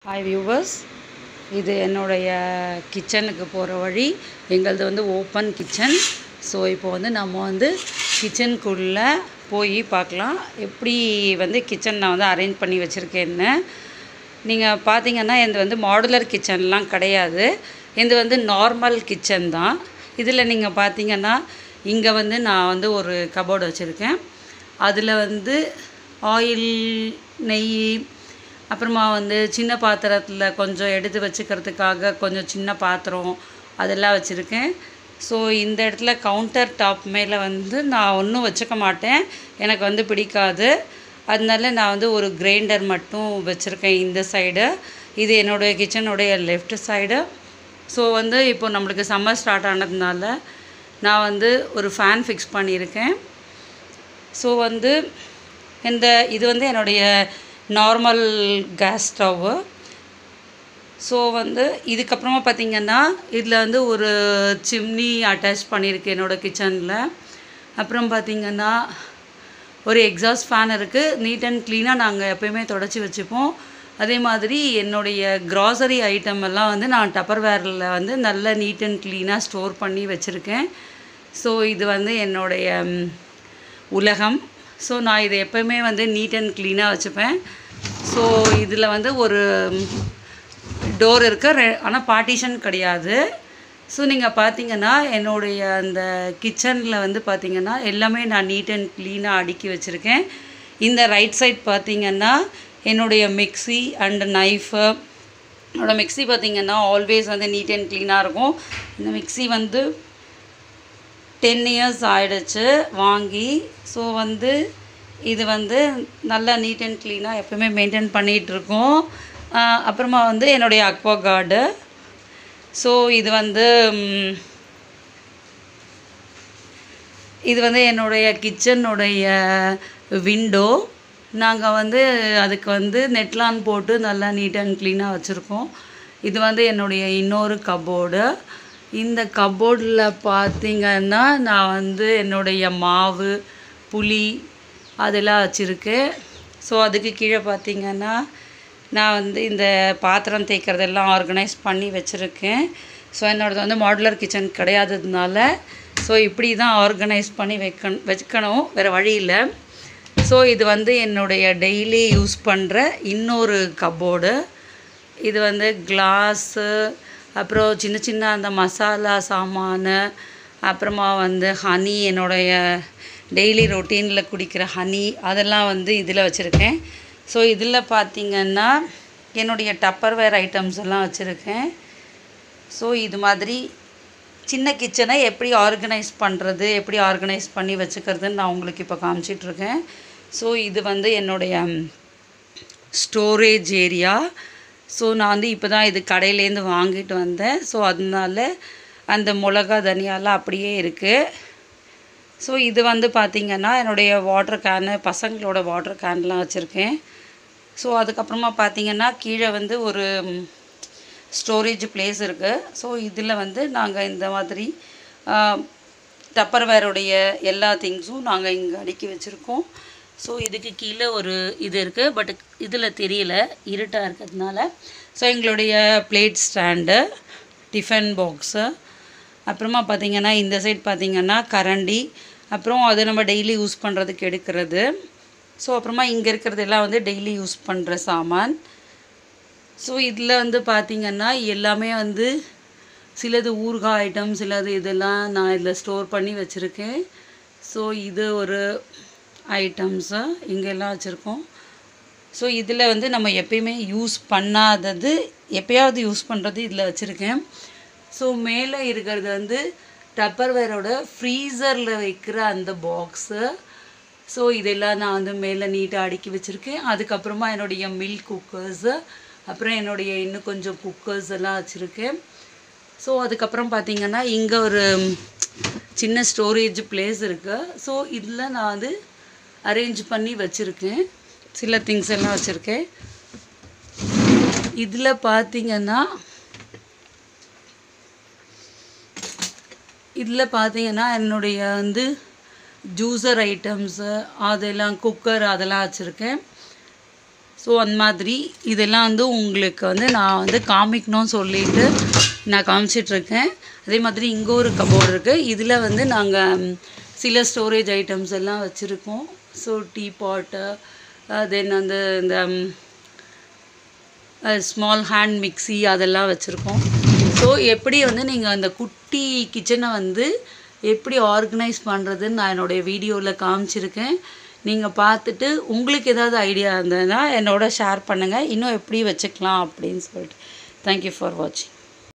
hi viewers இது என்னுடைய கிச்சனுக்கு போகிற வழி எங்களது வந்து ஓப்பன் கிச்சன் ஸோ இப்போ வந்து நம்ம வந்து கிச்சனுக்குள்ளே போய் பார்க்கலாம் எப்படி வந்து கிச்சன் நான் வந்து அரேஞ்ச் பண்ணி வச்சுருக்கேன்னு நீங்கள் பார்த்தீங்கன்னா இது வந்து மாடுலர் கிச்சன்லாம் கிடையாது இது வந்து நார்மல் கிச்சன் தான் இதில் நீங்கள் பார்த்தீங்கன்னா இங்கே வந்து நான் வந்து ஒரு கபோர்டு வச்சுருக்கேன் அதில் வந்து ஆயில் நெய் அப்புறமா வந்து சின்ன பாத்திரத்தில் கொஞ்சம் எடுத்து வச்சுக்கிறதுக்காக கொஞ்சம் சின்ன பாத்திரம் அதெல்லாம் வச்சுருக்கேன் ஸோ இந்த இடத்துல கவுண்டர் டாப் மேலே வந்து நான் ஒன்றும் வச்சுக்க மாட்டேன் எனக்கு வந்து பிடிக்காது அதனால நான் வந்து ஒரு கிரைண்டர் மட்டும் வச்சுருக்கேன் இந்த சைடு இது என்னுடைய கிச்சனுடைய லெஃப்ட் சைடு ஸோ வந்து இப்போ நம்மளுக்கு சம்மர் ஸ்டார்ட் ஆனதுனால நான் வந்து ஒரு ஃபேன் ஃபிக்ஸ் பண்ணியிருக்கேன் ஸோ வந்து இந்த இது வந்து என்னுடைய நார்மல் கேஸ் ஸ்டவ்வு ஸோ வந்து இதுக்கப்புறமா பார்த்திங்கன்னா இதில் வந்து ஒரு சிம்னி அட்டாச் பண்ணியிருக்கு என்னோடய கிச்சனில் அப்புறம் பார்த்திங்கன்னா ஒரு எக்ஸாஸ்ட் ஃபேன் இருக்குது நீட் அண்ட் க்ளீனாக நாங்கள் எப்போயுமே தொடச்சி வச்சுப்போம் அதே மாதிரி என்னுடைய க்ராசரி ஐட்டம் எல்லாம் வந்து நான் டப்பர் வேரில் வந்து நல்ல நீட் அண்ட் க்ளீனாக ஸ்டோர் பண்ணி வச்சுருக்கேன் ஸோ இது வந்து என்னுடைய ம், உலகம் ஸோ நான் இதை எப்போயுமே வந்து நீட் அண்ட் க்ளீனாக வச்சுப்பேன் ஸோ இதில் வந்து ஒரு டோர் இருக்கு ரெ ஆனால் பார்ட்டிஷன் கிடையாது ஸோ நீங்கள் பார்த்தீங்கன்னா என்னுடைய அந்த கிச்சனில் வந்து பார்த்தீங்கன்னா எல்லாமே நான் நீட் அண்ட் க்ளீனாக அடுக்கி வச்சுருக்கேன் இந்த ரைட் சைட் பார்த்தீங்கன்னா என்னுடைய மிக்ஸி அண்ட் நைஃபு என்னோடய மிக்ஸி பார்த்தீங்கன்னா ஆல்வேஸ் வந்து நீட் அண்ட் க்ளீனாக இருக்கும் இந்த மிக்ஸி வந்து டென் இயர்ஸ் ஆயிடுச்சு வாங்கி ஸோ வந்து இது வந்து நல்லா நீட் அண்ட் க்ளீனாக எப்பவுமே மெயின்டைன் பண்ணிகிட்ருக்கோம் அப்புறமா வந்து என்னுடைய அக்வா கார்டு ஸோ இது வந்து ம், இது வந்து என்னுடைய கிச்சனுடைய விண்டோ நாங்கள் வந்து அதுக்கு வந்து நெட்லான் போட்டு நல்லா நீட் அண்ட் க்ளீனாக வச்சுருக்கோம் இது வந்து என்னுடைய இன்னொரு கபோர்டு இந்த கபோர்டில் பார்த்தீங்கன்னா நான் வந்து என்னுடைய மாவு புளி அதெல்லாம் வச்சுருக்கேன் ஸோ அதுக்கு கீழே பார்த்தீங்கன்னா நான் வந்து இந்த பாத்திரம் தேய்க்கிறதெல்லாம் ஆர்கனைஸ் பண்ணி வச்சுருக்கேன் ஸோ என்னோடது வந்து மாடுலர் கிச்சன் கிடையாததுனால ஸோ இப்படி தான் ஆர்கனைஸ் பண்ணி வைக்கணும் வச்சுக்கணும் வேறு வழி இல்லை ஸோ இது வந்து என்னுடைய டெய்லி யூஸ் பண்ணுற இன்னொரு கபோர்டு இது வந்து கிளாஸு அப்புறம் சின்ன சின்ன அந்த மசாலா சாமான் அப்புறமா வந்து ஹனி என்னுடைய டெய்லி ரொட்டீனில் குடிக்கிற ஹனி அதெல்லாம் வந்து இதில் வச்சுருக்கேன் ஸோ இதில் பார்த்திங்கன்னா என்னுடைய டப்பர்வேர் ஐட்டம்ஸ் எல்லாம் வச்சுருக்கேன் ஸோ இது மாதிரி சின்ன கிச்சனை எப்படி ஆர்கனைஸ் பண்ணுறது எப்படி ஆர்கனைஸ் பண்ணி வச்சுக்கிறதுன்னு நான் உங்களுக்கு இப்போ காமிச்சிட்ருக்கேன் ஸோ இது வந்து என்னுடைய ஸ்டோரேஜ் ஏரியா ஸோ நான் வந்து இப்போ தான் இது கடையிலேருந்து வாங்கிட்டு வந்தேன் ஸோ அதனால அந்த மிளகா தனியாலாம் அப்படியே இருக்குது ஸோ இது வந்து பார்த்திங்கன்னா என்னுடைய வாட்டர் கேனு பசங்களோட வாட்டர் கேன்லாம் வச்சுருக்கேன் ஸோ அதுக்கப்புறமா பார்த்திங்கன்னா கீழே வந்து ஒரு ஸ்டோரேஜ் பிளேஸ் இருக்குது ஸோ இதில் வந்து நாங்கள் இந்த மாதிரி டப்பர்வேருடைய எல்லா திங்ஸும் நாங்கள் இங்கே அடுக்கி வச்சுருக்கோம் ஸோ இதுக்கு கீழே ஒரு இது இருக்குது பட் இதில் தெரியல இருட்டாக இருக்கிறதுனால ஸோ எங்களுடைய பிளேட் ஸ்டாண்டு டிஃபன் பாக்ஸு அப்புறமா பார்த்திங்கன்னா இந்த சைட் பார்த்திங்கன்னா கரண்டி அப்புறம் அது நம்ம டெய்லி யூஸ் பண்ணுறதுக்கு எடுக்கிறது ஸோ அப்புறமா இங்கே இருக்கிறது எல்லாம் வந்து டெய்லி யூஸ் பண்ணுற சாமான் ஸோ இதில் வந்து பார்த்திங்கன்னா எல்லாமே வந்து சிலது ஊறுகாய் ஐட்டம் சிலது இதெல்லாம் நான் இதில் ஸ்டோர் பண்ணி வச்சுருக்கேன் ஸோ இது ஒரு ஐட்டம்ஸு இங்கெல்லாம் வச்சுருக்கோம் ஸோ இதில் வந்து நம்ம எப்பயுமே யூஸ் பண்ணாதது எப்பயாவது யூஸ் பண்ணுறது இதில் வச்சுருக்கேன் ஸோ மேலே இருக்கிறது வந்து டப்பர்வேரோட ஃப்ரீசரில் வைக்கிற அந்த பாக்ஸு ஸோ இதெல்லாம் நான் வந்து மேலே நீட்டாக அடுக்கி வச்சுருக்கேன் அதுக்கப்புறமா என்னுடைய மில்க் குக்கர்ஸு அப்புறம் என்னுடைய இன்னும் கொஞ்சம் குக்கர்ஸ் எல்லாம் வச்சுருக்கேன் ஸோ அதுக்கப்புறம் பார்த்தீங்கன்னா இங்கே ஒரு சின்ன ஸ்டோரேஜ் பிளேஸ் இருக்குது ஸோ இதில் நான் வந்து அரேஞ்ச் பண்ணி வச்சுருக்கேன் சில திங்ஸ் எல்லாம் வச்சுருக்கேன் இதில் பார்த்தீங்கன்னா இதில் பார்த்தீங்கன்னா என்னுடைய வந்து ஜூஸர் ஐட்டம்ஸு அதெல்லாம் குக்கர் அதெல்லாம் வச்சுருக்கேன் ஸோ அந்த மாதிரி இதெல்லாம் வந்து உங்களுக்கு வந்து நான் வந்து காமிக்கணும்னு சொல்லிட்டு நான் காமிச்சிட்ருக்கேன் அதே மாதிரி இங்கே ஒரு கபோர்டு இருக்குது இதில் வந்து நாங்கள் சில ஸ்டோரேஜ் ஐட்டம்ஸ் எல்லாம் வச்சுருக்கோம் ஸோ டீ பாட்டு தென் அந்த இந்த ஸ்மால் ஹேண்ட் மிக்ஸி அதெல்லாம் வச்சுருக்கோம் ஸோ எப்படி வந்து நீங்கள் அந்த குட்டி கிச்சனை வந்து எப்படி ஆர்கனைஸ் பண்ணுறதுன்னு நான் என்னுடைய வீடியோவில் காமிச்சிருக்கேன் நீங்கள் பார்த்துட்டு உங்களுக்கு ஏதாவது ஐடியா இருந்ததுன்னா என்னோட ஷேர் பண்ணுங்கள் இன்னும் எப்படி வச்சுக்கலாம் அப்படின்னு சொல்லிட்டு தேங்க்யூ ஃபார் வாட்சிங்